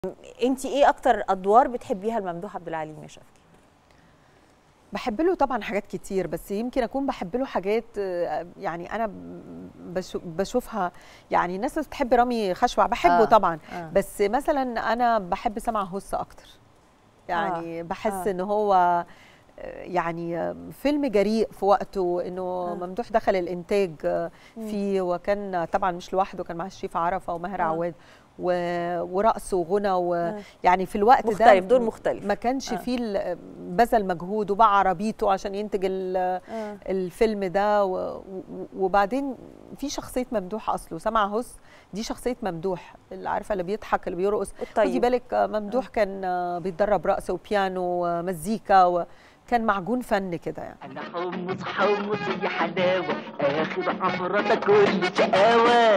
انت ايه اكتر ادوار بتحبيها الممدوح عبد العليم يا شفقي بحب له طبعا حاجات كتير بس يمكن اكون بحب له حاجات آه، يعني انا بشو- بشوفها يعني الناس اللي بتحب رامي خشوع بحبه آه، آه طبعا آه. آه بس مثلا انا بحب سمع هس اكتر يعني آه، آه بحس آه. آه ان هو آه، يعني آه، فيلم جريء في وقته انه آه. آه ممدوح دخل الانتاج آه، مم. فيه وكان طبعا مش لوحده كان معاه الشريف عرفه وماهر آه. عواد و- ورقص وغنى آه. ويعني في الوقت ده مختلف دور مختلف ما كانش آه. فيه ال- بذل مجهود وباع عربيته عشان ينتج ال- آه. الفيلم ده و- و- وبعدين في شخصيه ممدوح اصله سمع هس دي شخصيه ممدوح اللي عارفه اللي بيضحك اللي بيرقص خدي الطيب بالك آه، ممدوح كان آه، بيتدرب رقص وبيانو ومزيكا وكان معجون فن كده يعني انا حمص حمص يا حلاوه اخر عفرة كل شقاوه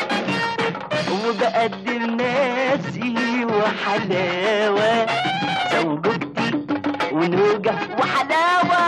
وبقدم ناسي وحلاوه زوجتي ونوجه وحلاوه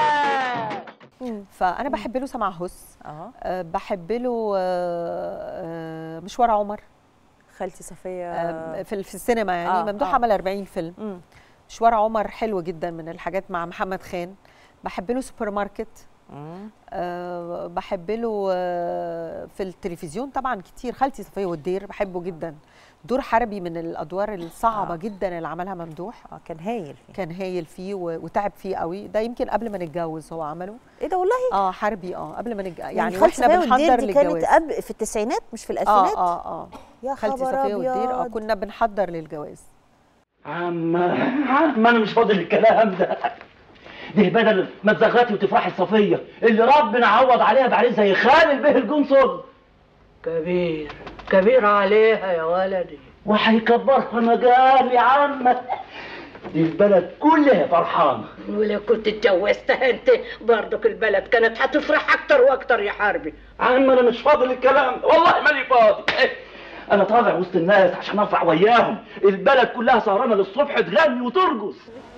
فانا بحب له سمع هس اه آه، بحب له آه، آه، مشوار عمر خالتي صفيه آه، في في السينما يعني آه، ممدوح آه. عمل 40 فيلم مم. مشوار عمر حلو جدا من الحاجات مع محمد خان بحب له سوبر ماركت مم. أه بحب له أه في التلفزيون طبعا كتير خالتي صفيه والدير بحبه جدا دور حربي من الادوار الصعبه آه. آه. جدا اللي عملها ممدوح اه كان هايل فيه. كان هايل فيه و- وتعب فيه قوي ده يمكن قبل ما نتجوز هو عمله ايه ده والله اه حربي اه قبل ما نتجوز يعني خالتي واحنا صفية والدير بنحضر دي كانت للجواز قبل في التسعينات مش في اه الالفينات اه اه يا خالتي خبر صفيه والدير اه ابيض كنا بنحضر للجواز عم عم انا مش فاضي للكلام ده دي بدل ما تزغطي وتفرحي الصفيه اللي ربنا عوض عليها بعريس زي خالد به الجنصل كبير كبير عليها يا ولدي وهيكبرها مجال يا عم دي البلد كلها فرحانه ولو كنت اتجوزتها انت برضك البلد كانت هتفرح اكتر واكتر يا حربي عم انا مش فاضي للكلام ده والله ماني فاضي إيه، انا طالع وسط الناس عشان افرح وياهم البلد كلها سهرانه للصبح تغني وترقص